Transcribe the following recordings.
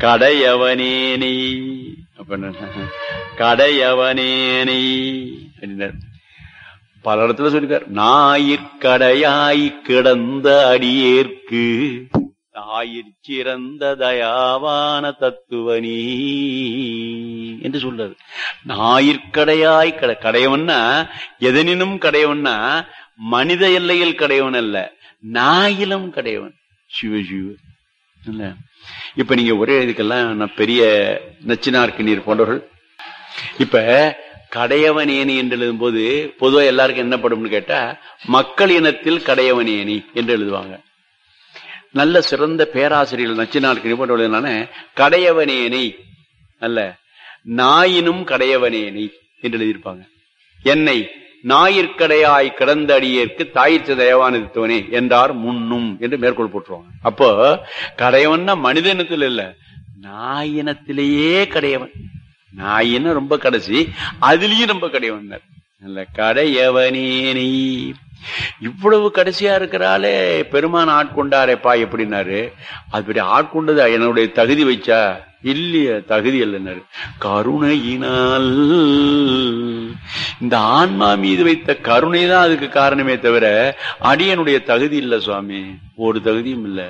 கடையவனேனை அப்ப என்ன? கடையவனேனை அப்படின்னார் பல இடத்துல சொல்லிருக்கார் ஞாயிற்கடையாய் கிடந்த அடியேற்கு ஆயிற் சிறந்த தயாவான தத்துவனி என்று சொல்றாரு ஞாயிற்கடையாய் கட கடையவன்னா எதனினும் கடையவன்னா மனித எல்லையில் கடையவன் அல்ல நாயிலும் கடையவன் சிவ சிவ இல்ல இப்ப நீங்க ஒரே இதுக்கெல்லாம் நான் பெரிய நச்சினார்க்கு நீர் போன்றவர்கள் இப்ப கடையவனேனி என்று எழுதும் போது பொதுவா எல்லாருக்கும் என்ன படும்னு கேட்டா மக்கள் இனத்தில் கடையவனேனி என்று எழுதுவாங்க நல்ல சிறந்த பேராசிரியர்கள் நச்சினார்க்கு போன்றவர்களான கடையவனேனை அல்ல நாயினும் கடையவனேனை என்று எழுதியிருப்பாங்க என்னை ஞாயிற்கடையாய் கிடந்த அடியேற்கு தாயிற்று தயவானதுவனே என்றார் முன்னும் என்று மேற்கோள் போட்டுருவாங்க அப்போ கடையவன்னா மனித இனத்தில் இல்ல நாயினத்திலேயே கடையவன் நாயின்னு ரொம்ப கடைசி அதுலயும் ரொம்ப கடையவன் நல்ல கடையவனேனை இவ்வளவு கடைசியா இருக்கிறாலே பெருமான் ஆட்கொண்டாரேப்பா எப்படின்னாரு அப்படி ஆட்கொண்டது என்னுடைய தகுதி வச்சா இல்லைய தகுதி இல்லைன்னாரு கருணையினால் இந்த ஆன்மா மீது வைத்த கருணை தான் அதுக்கு காரணமே தவிர அடியனுடைய தகுதி இல்ல சுவாமி ஒரு தகுதியும் இல்ல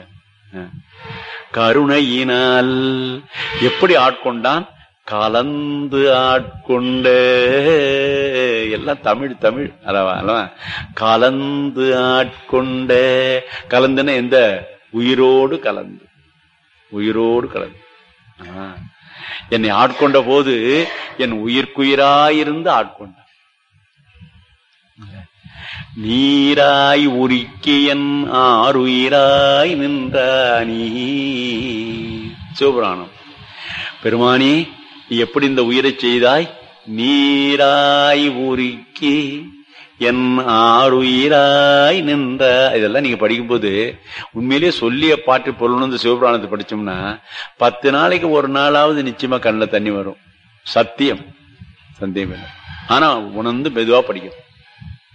கருணையினால் எப்படி ஆட்கொண்டான் கலந்து ஆட்கொண்ட எல்லாம் தமிழ் தமிழ் அல்லவா அல்லவா கலந்து ஆட்கொண்ட கலந்துன்னா எந்த உயிரோடு கலந்து உயிரோடு கலந்து ஆ. என்னை ஆட்கொண்ட போது என் உயிர்க்குயிராயிருந்து ஆட்கொண்ட நீராய் உருக்கியன் ஆறுயிராய் நின்றானி சிவபுராணம் பெருமானி நீ எப்படி இந்த உயிரை செய்தாய் நீராய் உருக்கி என் ஆறுயிராய் நின்ற இதெல்லாம் நீங்க படிக்கும்போது உண்மையிலேயே சொல்லிய பாட்டு பொருள் இந்த சிவபுராணத்தை படிச்சோம்னா பத்து நாளைக்கு ஒரு நாளாவது நிச்சயமா கண்ணில் தண்ணி வரும் சத்தியம் சந்தேகம் இல்லை ஆனா உணர்ந்து மெதுவா படிக்கணும்